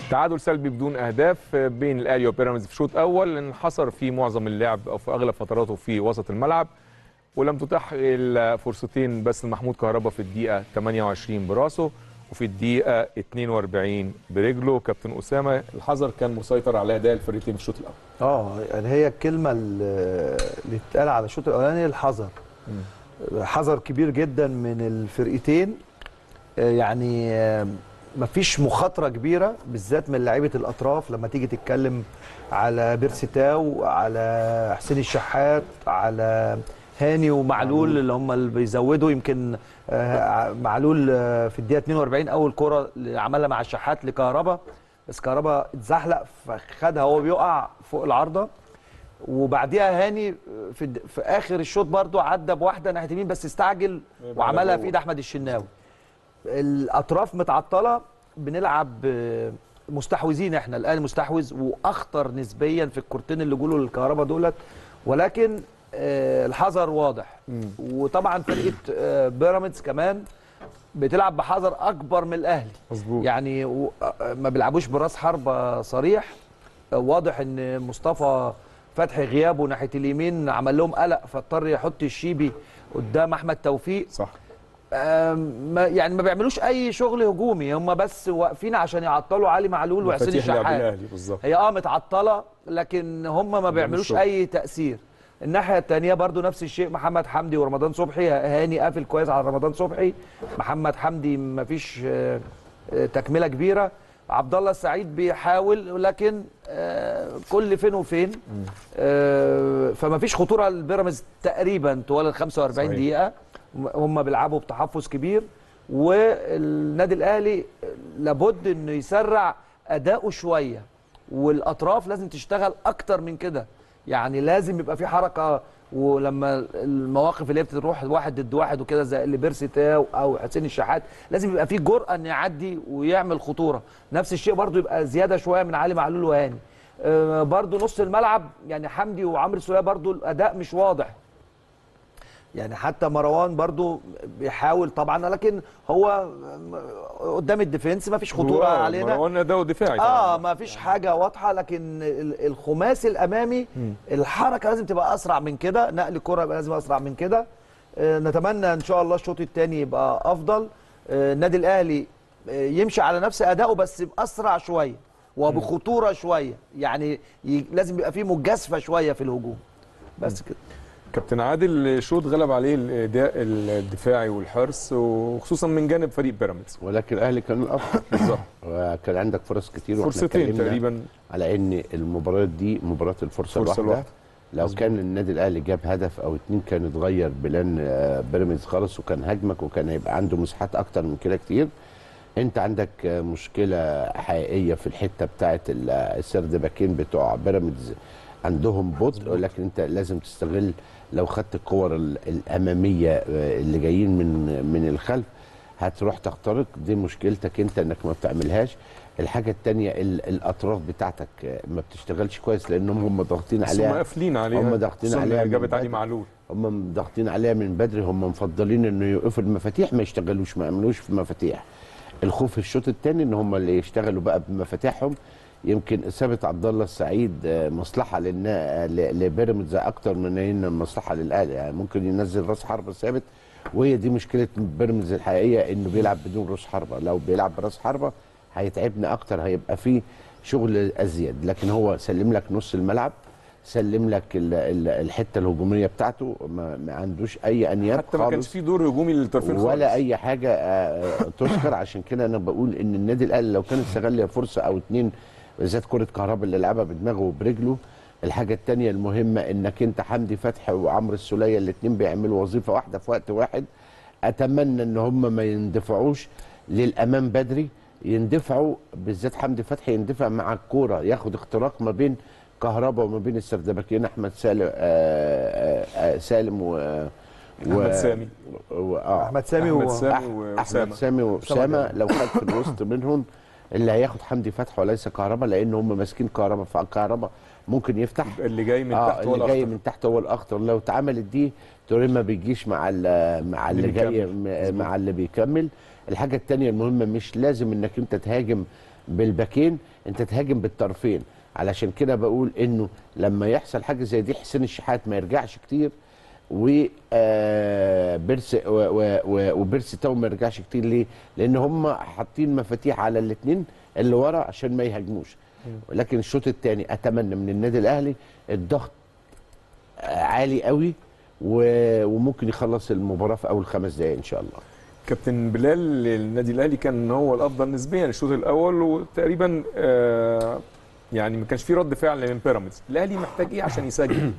تعادل سلبي بدون اهداف بين الاهلي وبيراميدز في شوط اول انحصر في معظم اللعب او في اغلب فتراته في وسط الملعب ولم تتاح الا فرصتين بس لمحمود كهربا في الدقيقه 28 براسه وفي الدقيقه 42 برجله كابتن اسامه الحذر كان مسيطر على اداء الفريقين في الشوط الاول اه يعني هي الكلمه اللي اللي اتقال على الشوط الاولاني الحذر حذر كبير جدا من الفرقتين آه، يعني آه، مفيش مخاطره كبيره بالذات من لعيبه الاطراف لما تيجي تتكلم على بيرسيتاو على حسين الشحات على هاني ومعلول اللي هم اللي بيزودوا يمكن آه، معلول آه، في الدقيقه 42 اول كره اللي عملها مع الشحات لكهربا بس كهربا اتزحلق فخدها وهو بيقع فوق العارضه وبعديها هاني في الد- في اخر الشوط برضو عدى بواحده ناحيه اليمين بس استعجل وعملها في ايد احمد الشناوي الاطراف متعطله بنلعب آه، مستحوذين احنا الاهلي مستحوذ واخطر نسبيا في الكورتين اللي جولوا للكهرباء دولت ولكن آه، الحذر واضح وطبعا فرقه آه، بيراميدز كمان بتلعب بحذر اكبر من الاهلي مظبوط يعني و- آه، ما بيلعبوش براس حربة صريح آه، واضح ان مصطفى فتحي غيابه ناحيه اليمين عمل لهم قلق فاضطر يحط الشيبي قدام احمد توفيق صح آم، ما يعني ما بيعملوش اي شغل هجومي هم بس واقفين عشان يعطلوا علي معلول وحسين مفاتيح لعب الشحات الاهلي بالظبط هي اه متعطله لكن هم ما بيعملوش شغل. اي تاثير الناحيه الثانيه برضو نفس الشيء محمد حمدي ورمضان صبحي هاني قافل كويس على رمضان صبحي محمد حمدي ما فيش آه، آه، تكمله كبيره عبد الله السعيد بيحاول لكن آه، كل فين وفين آه، فما فيش خطوره للبيراميدز تقريبا طوال ال 45 صحيح. دقيقه هم بيلعبوا بتحفظ كبير والنادي الاهلي لابد انه يسرع اداؤه شويه والاطراف لازم تشتغل اكتر من كده يعني لازم يبقى في حركه ولما المواقف اللي هي بتروح واحد ضد واحد وكده زي اللي بيرسي تاو او حسين الشحات لازم يبقى في جرأه انه يعدي ويعمل خطوره نفس الشيء برضو يبقى زياده شويه من علي معلول وهاني آه، برضو نص الملعب يعني حمدي وعمرو السوليه برضو الاداء مش واضح يعني حتى مروان برضو بيحاول طبعا لكن هو قدام الديفنس ما فيش خطوره هو علينا مروان اداؤه دفاعي اه طبعاً. ما فيش حاجه واضحه لكن ال- الخماسي الامامي الحركه لازم تبقى اسرع من كده نقل الكره يبقى لازم اسرع من كده آه، نتمنى ان شاء الله الشوط الثاني يبقى افضل آه، النادي الاهلي آه، يمشي على نفس ادائه بس باسرع شويه وبخطوره شويه يعني ي- لازم يبقى فيه مجازفه شويه في الهجوم بس كده كابتن عادل شوط غلب عليه الاداء الدفاعي والحرص وخصوصا من جانب فريق بيراميدز ولكن الاهلي كان الافضل بالظبط وكان عندك فرص كتير واحنا فرصتين اتكلمنا تقريبا على ان المباريات دي مباراه الفرصه فرصة الواحده الواحدة. لو مظبوط. كان النادي الاهلي جاب هدف او اتنين كان اتغير بلان آه، بيراميدز خالص وكان هاجمك وكان هيبقى عنده مساحات اكتر من كده كتير انت عندك آه، مشكله حقيقيه في الحته بتاعه ال- آه، السرد باكين بتوع بيراميدز عندهم بطء ولكن انت لازم تستغل لو خدت الكور ال- الاماميه آه، اللي جايين من من الخلف هتروح تخترق دي مشكلتك انت انك ما بتعملهاش الحاجه الثانيه الاطراف بتاعتك آه، ما بتشتغلش كويس لانهم هم ضاغطين بس هم عليها قافلين عليها هم ضاغطين خصوصاً عليها من جابت علي بدري. معلول هم ضاغطين عليها من بدري هم مفضلين انه يوقفوا المفاتيح ما يشتغلوش ما يعملوش في مفاتيح الخوف في الشوط الثاني ان هم اللي يشتغلوا بقى بمفاتيحهم يمكن اصابه عبد الله السعيد آه، مصلحه للنا ل- لبيراميدز اكتر من ان مصلحه للاهلي يعني ممكن ينزل راس حربه ثابت وهي دي مشكله بيراميدز الحقيقيه انه بيلعب بدون راس حربه لو بيلعب براس حربه هيتعبنا اكتر هيبقى فيه شغل ازيد لكن هو سلم لك نص الملعب سلم لك ال- ال- الحته الهجوميه بتاعته ما, ما عندوش اي انياب حتى ما كانش خالص في دور هجومي للطرفين ولا خالص. اي حاجه آه، تذكر عشان كده انا بقول ان النادي الاهلي لو كان استغل فرصه او اتنين بالذات كره كهرباء اللي لعبها بدماغه وبرجله الحاجه الثانيه المهمه انك انت حمدي فتحي وعمرو السوليه الاثنين بيعملوا وظيفه واحده في وقت واحد اتمنى ان هم ما يندفعوش للامام بدري يندفعوا بالذات حمدي فتحي يندفع مع الكوره ياخد اختراق ما بين كهرباء وما بين السردباكين احمد سالم آه آه آه سالم و احمد سامي و... آه. احمد سامي احمد و... سامي احمد واسامه سامي واسامه لو خد في الوسط منهم اللي هياخد حمدي فتحي وليس كهرباء لان هم ماسكين كهرباء فكهرباء ممكن يفتح اللي جاي من اه تحت هو اللي جاي الاخطر من تحت هو الاخطر لو اتعملت دي توريه ما بيجيش مع ال- مع اللي اللي جاي بيكمل. م- مع اللي بيكمل الحاجه الثانيه المهمه مش لازم انك انت تهاجم بالباكين انت تهاجم بالطرفين علشان كده بقول انه لما يحصل حاجه زي دي حسين الشحات ما يرجعش كتير و آه، بيرس و- و- و- وبيرس تاو ما يرجعش كتير ليه؟ لان هم حاطين مفاتيح على الاثنين اللي ورا عشان ما يهاجموش ولكن الشوط الثاني اتمنى من النادي الاهلي الضغط آه، عالي قوي و- وممكن يخلص المباراه في اول خمس دقائق ان شاء الله كابتن بلال النادي الاهلي كان هو الافضل نسبيا الشوط الاول وتقريبا آه يعني ما كانش في رد فعل من بيراميدز الاهلي محتاج ايه عشان يسجل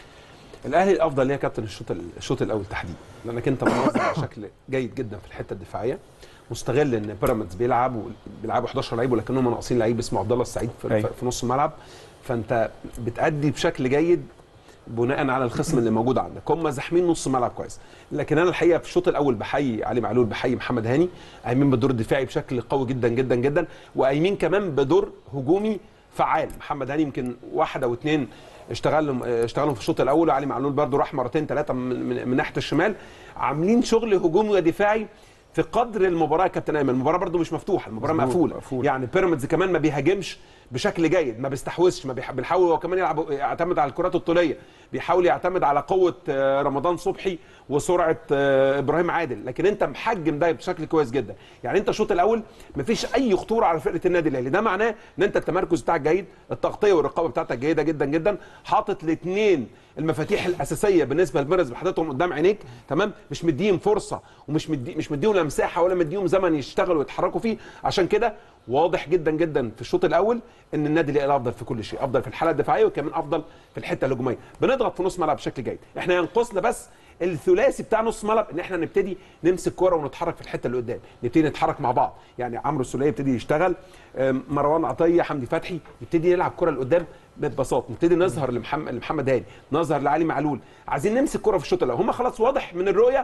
الاهلي الافضل ليه يا كابتن الشوط ال- الشوط الاول تحديدا لانك انت منظم بشكل جيد جدا في الحته الدفاعيه مستغل ان بيراميدز بيلعب و- بيلعبوا 11 لعيب ولكنهم ناقصين لعيب اسمه عبد الله السعيد في, أيوة. في نص الملعب فانت بتأدي بشكل جيد بناء على الخصم اللي موجود عندك هم زاحمين نص ملعب كويس لكن انا الحقيقه في الشوط الاول بحيي علي معلول بحيي محمد هاني قايمين بالدور الدفاعي بشكل قوي جدا جدا جدا وقايمين كمان بدور هجومي فعال محمد هاني يمكن واحد او اثنين اشتغلوا اشتغلوا في الشوط الاول وعلي معلول برده راح مرتين ثلاثه من, من, من ناحيه الشمال عاملين شغل هجومي ودفاعي في قدر المباراه يا كابتن ايمن المباراه برده مش مفتوحه المباراه مظبوط، مقفوله مقفولة. يعني بيراميدز كمان ما بيهاجمش بشكل جيد ما بيستحوذش ما بيح- بيحاول هو كمان يلعب يعتمد على الكرات الطوليه بيحاول يعتمد على قوه آه، رمضان صبحي وسرعه آه، ابراهيم عادل لكن انت محجم ده بشكل كويس جدا يعني انت الشوط الاول ما فيش اي خطوره على فرقه النادي الاهلي ده معناه ان انت التمركز بتاعك جيد التغطيه والرقابه بتاعتك جيده جدا جدا حاطط الاثنين المفاتيح الاساسيه بالنسبه لبيراميدز حاططهم قدام عينيك تمام مش مديهم فرصه ومش مدي مش مديهم لا مساحه ولا مديهم زمن يشتغلوا ويتحركوا فيه عشان كده واضح جدا جدا في الشوط الاول ان النادي الاهلي افضل في كل شيء افضل في الحاله الدفاعيه وكمان افضل في الحته الهجوميه بنضغط في نص ملعب بشكل جيد احنا ينقصنا بس الثلاثي بتاع نص ملعب ان احنا نبتدي نمسك كوره ونتحرك في الحته اللي قدام نبتدي نتحرك مع بعض يعني عمرو السوليه يبتدي يشتغل أم، مروان عطيه حمدي فتحي نبتدي نلعب كره لقدام ببساطه نبتدي نظهر لمحمد لمحمد هاني نظهر لعلي معلول عايزين نمسك كره في الشوط الاول هم خلاص واضح من الرؤيه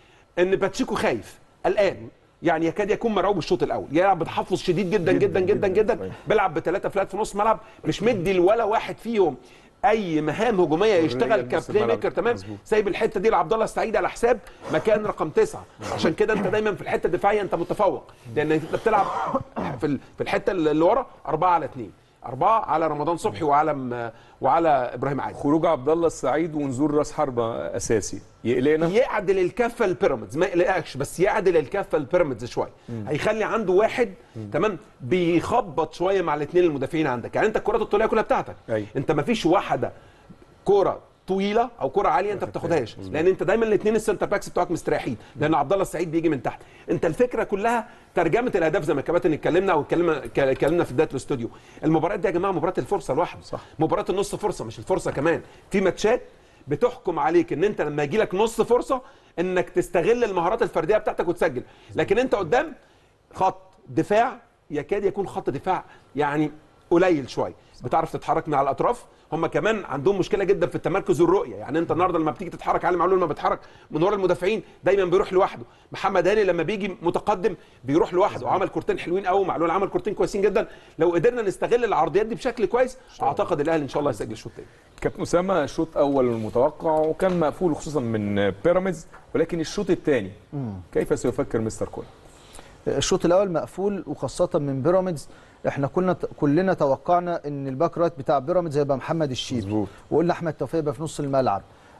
ان باتشيكو خايف الان يعني يكاد يكون مرعوب الشوط الاول يلعب بتحفظ شديد جدا جدا جدا جدا, جدا. بيلعب بثلاثه فلات في نص ملعب مش مدي لولا واحد فيهم اي مهام هجوميه يشتغل نص كبلاي الملعب. ميكر تمام مظبوط. سايب الحته دي لعبد الله السعيد على حساب مكان رقم تسعه عشان كده انت دايما في الحته الدفاعيه انت متفوق لان انت بتلعب في ال- في الحته اللي ورا أربعة على اثنين أربعة على رمضان صبحي وعلى م- وعلى ابراهيم عادل خروج عبد الله السعيد ونزول راس حربه اساسي يقلقنا يعدل الكفه البيراميدز ما يقلقكش بس يعدل الكفه البيراميدز شويه هيخلي عنده واحد تمام بيخبط شويه مع الاثنين المدافعين عندك يعني انت الكرات الطوليه كلها بتاعتك أيوة. انت ما فيش واحده كوره طويله او كره عاليه انت بتاخدهاش لان انت دايما الاثنين السنتر باكس بتوعك مستريحين لان عبد الله السعيد بيجي من تحت انت الفكره كلها ترجمه الاهداف زي ما الكباتن اتكلمنا او اتكلمنا اتكلمنا في بدايه الاستوديو المباريات دي يا جماعه مباراه الفرصه لوحده صح مباراه النص فرصه مش الفرصه كمان في ماتشات بتحكم عليك ان انت لما يجي لك نص فرصه انك تستغل المهارات الفرديه بتاعتك وتسجل لكن انت قدام خط دفاع يكاد يكون خط دفاع يعني قليل شويه بتعرف تتحرك من على الاطراف هم كمان عندهم مشكله جدا في التمركز والرؤيه يعني انت النهارده لما بتيجي تتحرك علي معلول لما بيتحرك من ورا المدافعين دايما بيروح لوحده محمد هاني لما بيجي متقدم بيروح لوحده وعمل كورتين حلوين قوي معلول عمل كورتين كويسين جدا لو قدرنا نستغل العرضيات دي بشكل كويس اعتقد الاهلي ان شاء الله هيسجل شوط تاني كابتن اسامه شوط اول متوقع وكان مقفول خصوصا من بيراميدز ولكن الشوط الثاني كيف سيفكر مستر كولر؟ الشوط الاول مقفول وخاصه من بيراميدز احنا كنا كلنا توقعنا ان الباك رايت بتاع بيراميدز هيبقى محمد الشيبي مظبوط. وقلنا احمد توفيق يبقى في نص الملعب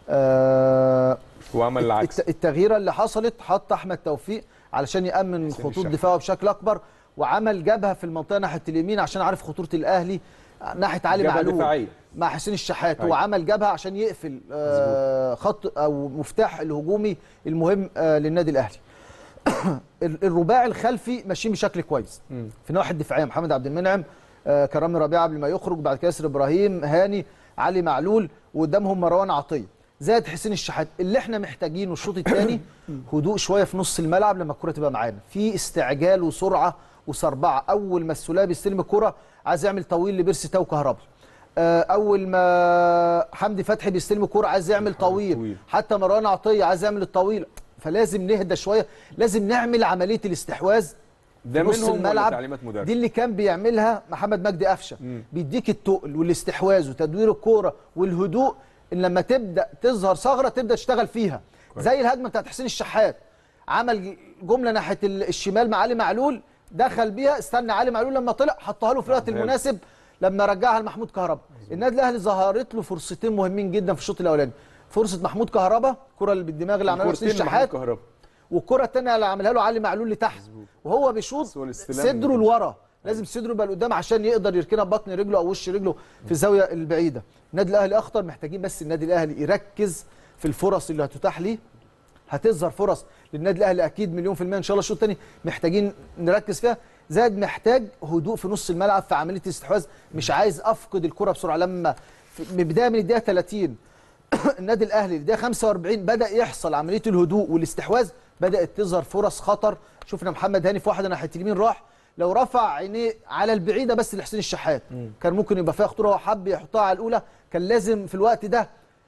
آه وعمل العكس الت- التغييره اللي حصلت حط احمد توفيق علشان يامن خطوط الشحات. دفاعه بشكل اكبر وعمل جبهه في المنطقه ناحيه اليمين عشان عارف خطوره الاهلي ناحيه علي جبهة معلول دفاعية. مع حسين الشحات هو أيوة. عمل جبهه عشان يقفل آه خط او مفتاح الهجومي المهم آه للنادي الاهلي ال- الرباعي الخلفي ماشيين بشكل كويس في الناحيه الدفاعيه محمد عبد المنعم آه كرامي ربيعه قبل ما يخرج بعد كده ياسر ابراهيم هاني علي معلول وقدامهم مروان عطيه زائد حسين الشحات اللي احنا محتاجينه الشوط الثاني هدوء شويه في نص الملعب لما الكره تبقى معانا في استعجال وسرعه وسربعه اول ما السوليه بيستلم الكره عايز يعمل طويل لبيرسي تاو كهربا آه، اول ما حمدي فتحي بيستلم الكوره عايز يعمل طويل طويل. حتى مروان عطيه عايز يعمل الطويل فلازم نهدى شويه لازم نعمل عمليه الاستحواذ ده في نص منهم ولا الملعب تعليمات مدرب؟ دي اللي كان بيعملها محمد مجدي قفشه بيديك التقل والاستحواذ وتدوير الكوره والهدوء ان لما تبدا تظهر ثغره تبدا تشتغل فيها زي الهجمه بتاعت حسين الشحات عمل جمله ناحيه ال- الشمال مع علي معلول دخل بيها استنى علي معلول لما طلع حطها له في الوقت نعم، المناسب لما رجعها لمحمود كهربا النادي الاهلي ظهرت له فرصتين مهمين جدا في الشوط الاولاني فرصه محمود كهربا الكره اللي بالدماغ اللي عملها حسين كورتين لمحمود الشحات كهربا والكره الثانيه اللي عملها له علي معلول لتحت وهو بيشوط بس هو الاستلام صدره اللي- لورا لازم صدره يبقى لقدام عشان يقدر يركنها ببطن رجله او وش رجله في الزاويه البعيده النادي الاهلي اخطر محتاجين بس النادي الاهلي يركز في الفرص اللي هتتاح ليه هتظهر فرص للنادي الاهلي اكيد مليون في الميه ان شاء الله الشوط الثاني محتاجين نركز فيها زائد محتاج هدوء في نص الملعب في عمليه الاستحواذ مش عايز افقد الكره بسرعه لما في- من بدايه من الدقيقه 30 النادي الاهلي الدقيقه 45 بدا يحصل عمليه الهدوء والاستحواذ بدات تظهر فرص خطر شفنا محمد هاني في واحده ناحيه اليمين راح لو رفع عينيه على البعيده بس لحسين الشحات كان ممكن يبقى فيها خطوره هو حب يحطها على الاولى كان لازم في الوقت ده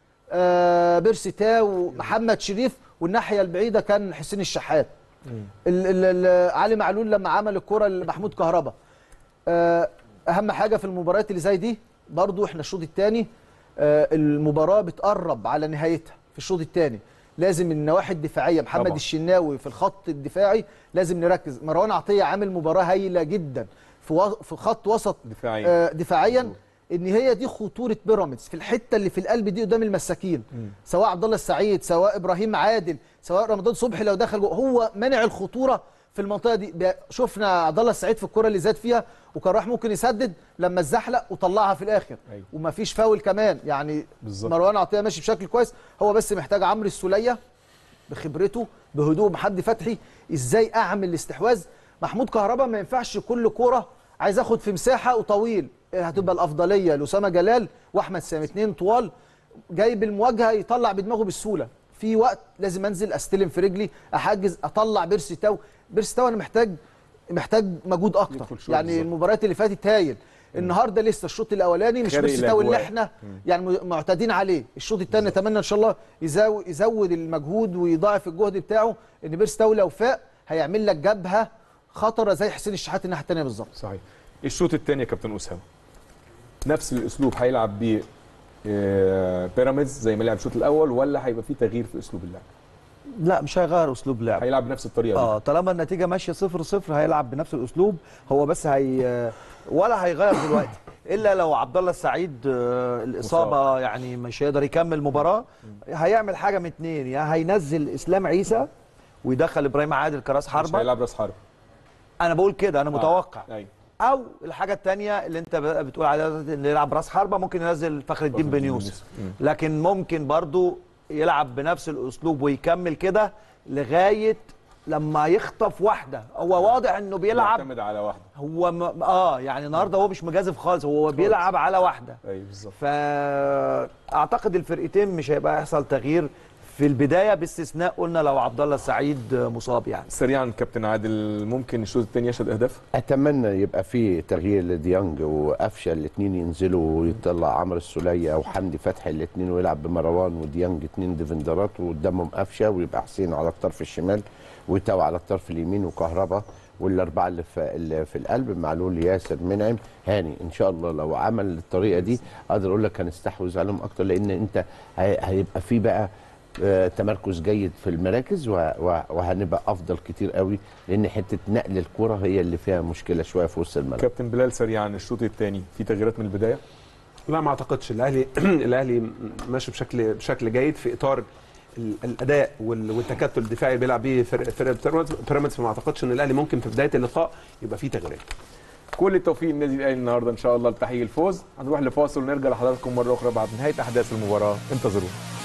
آه بيرسي تاو ومحمد شريف والناحيه البعيده كان حسين الشحات ال ال ال علي معلول لما عمل الكره لمحمود كهربا آه، اهم حاجه في المباريات اللي زي دي برضو احنا الشوط الثاني المباراه بتقرب على نهايتها في الشوط الثاني لازم النواحي الدفاعيه محمد طبعا. الشناوي في الخط الدفاعي لازم نركز مروان عطيه عامل مباراه هايله جدا في و... في خط وسط دفاعيا. آه دفاعيا ان هي دي خطوره بيراميدز في الحته اللي في القلب دي قدام المساكين سواء عبد الله السعيد سواء ابراهيم عادل سواء رمضان صبحي لو دخل جوه هو منع الخطوره في المنطقه دي ب- شفنا عبد الله السعيد في الكره اللي زاد فيها وكان راح ممكن يسدد لما اتزحلق وطلعها في الاخر أيوة. ومفيش فاول كمان يعني بالظبط. مروان عطيه ماشي بشكل كويس هو بس محتاج عمرو السوليه بخبرته بهدوء محمد فتحي ازاي اعمل الاستحواذ محمود كهربا ما ينفعش كل كوره عايز اخد في مساحه وطويل هتبقى الافضليه لاسامه جلال واحمد سامي اتنين طوال جايب المواجهه يطلع بدماغه بالسهوله في وقت لازم انزل استلم في رجلي احجز اطلع بيرسي تاو بيرسي تاو انا محتاج محتاج مجهود اكتر يدخل شوية يعني بالظبط. المباريات اللي فاتت هايل النهارده لسه الشوط الاولاني مش خارج بيرسي تاو اللي الأجواء. احنا يعني م- معتادين عليه الشوط الثاني نتمنى ان شاء الله يزو- يزود المجهود ويضاعف الجهد بتاعه ان بيرسي تاو لو فاق هيعمل لك جبهه خطره زي حسين الشحات الناحيه الثانيه بالظبط صحيح الشوط الثاني يا كابتن اسامه نفس الاسلوب هيلعب بيه آه، بيراميدز زي ما لعب الشوط الاول ولا هيبقى في تغيير في اسلوب اللعب لا مش هيغير اسلوب لعب هيلعب بنفس الطريقه اه طالما النتيجه ماشيه صفر صفر هيلعب بنفس الاسلوب هو بس هي ولا هيغير دلوقتي الا لو عبد الله السعيد آه، الاصابه يعني مش هيقدر يكمل مباراه هيعمل حاجه من اتنين يا هينزل اسلام عيسى ويدخل ابراهيم عادل كراس دي مش حربه هيلعب راس حرب انا بقول كده انا متوقع ايوه او الحاجه الثانيه اللي انت ب- بتقول عليها دلوقتي اللي يلعب راس حربه ممكن ينزل فخر الدين بن يوسف مم. لكن ممكن برضو يلعب بنفس الاسلوب ويكمل كده لغايه لما يخطف واحده هو واضح انه بيلعب يعتمد على واحده هو م... اه يعني النهارده هو مش مجازف خالص هو بيلعب على واحده ايوه بالظبط فاعتقد الفرقتين مش هيبقى يحصل تغيير في البدايه باستثناء قلنا لو عبد الله السعيد مصاب يعني سريعا كابتن عادل ممكن الشوط الثاني يشهد اهداف اتمنى يبقى في تغيير لديانج وقفشه الاثنين ينزلوا ويطلع عمرو السوليه او حمدي فتحي الاثنين ويلعب بمروان وديانج اثنين ديفندرات وقدامهم قفشه ويبقى حسين على الطرف الشمال وتاو على الطرف اليمين وكهربا والاربعه اللي في اللي في القلب معلول ياسر منعم هاني ان شاء الله لو عمل الطريقه دي اقدر اقول لك هنستحوذ عليهم اكتر لان انت هي- هيبقى في بقى آه، تمركز جيد في المراكز و- و- وهنبقى افضل كتير قوي لان حته نقل الكره هي اللي فيها مشكله شويه في وسط الملعب كابتن بلال سريعا الشوط الثاني في تغييرات من البدايه لا ما اعتقدش الاهلي الاهلي ماشي بشكل بشكل جيد في اطار ال- الاداء وال- والتكتل الدفاعي اللي بيلعب بيه فرق فرق بيراميدز- بيراميدز فما اعتقدش ان الاهلي ممكن في بدايه اللقاء يبقى فيه تغييرات كل التوفيق للنادي الاهلي النهارده ان شاء الله لتحقيق الفوز هنروح لفاصل ونرجع لحضراتكم مره اخرى بعد نهايه احداث المباراه انتظرونا